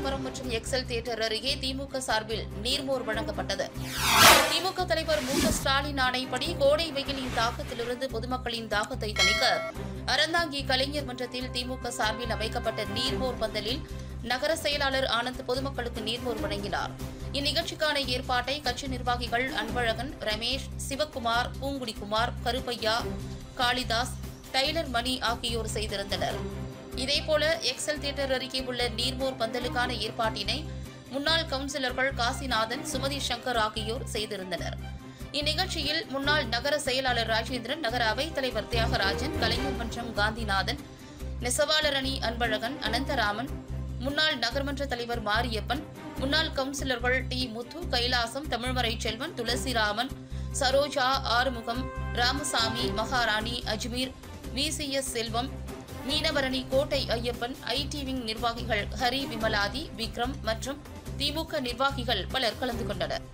தாம்பரம் மற்றும் XL theatre அருகே திமுக சார்பில் நீர்மோர் வழங்கப்பட்டது திமுக தலைவர் மு க ஸ்டாலின் ஆணைப்படி கோடை வெயிலின் தாக்கத்திலிருந்து பொதுமக்களின் தாகத்தை தணிக்க அறந்தாங்கி கலைஞர் மன்றத்தில் திமுக சார்பில் அமைக்கப்பட்ட நீர்மோர் பந்தலில் நகர செயலாளர் ஆனந்த் பொதுமக்களுக்கு நீர்மோர் வழங்கினார் இந்நிகழ்ச்சிக்கான ஏற்பாட்டை கட்சி நிர்வாகிகள் அன்பழகன் ரமேஷ் சிவக்குமார் பூங்குடிக்குமார் கருப்பையா காளிதாஸ் டைலர் மணி ஆகியோர் செய்திருந்தனர் இதேபோல எக்ஸல் தியேட்டர் அருகே உள்ள நீர்மோர் பந்தலுக்கான ஏற்பாட்டினை முன்னாள் கவுன்சிலர்கள் காசிநாதன் சுமதி சங்கர் ஆகியோர் செய்திருந்தனர் இந்நிகழ்ச்சியில் முன்னாள் நகர செயலாளர் ராஜேந்திரன் நகர அவைத் தலைவர் தியாகராஜன் கலைஞர் மன்றம் காந்திநாதன் நெசவாளர் அணி அன்பழகன் அனந்தராமன் முன்னாள் நகர்மன்ற தலைவர் மாரியப்பன் முன்னாள் கவுன்சிலர்கள் டி முத்து கைலாசம் தமிழ்மறை செல்வன் துளசிராமன் சரோஜா ஆறுமுகம் ராமசாமி மகாராணி அஜ்மீர் விசிஎஸ் செல்வம் மீனவரணி கோட்டை ஐயப்பன் ஐடி விங் நிர்வாகிகள் ஹரி விமலாதி விக்ரம் மற்றும் திமுக நிர்வாகிகள் பலர் கலந்து கொண்டனர்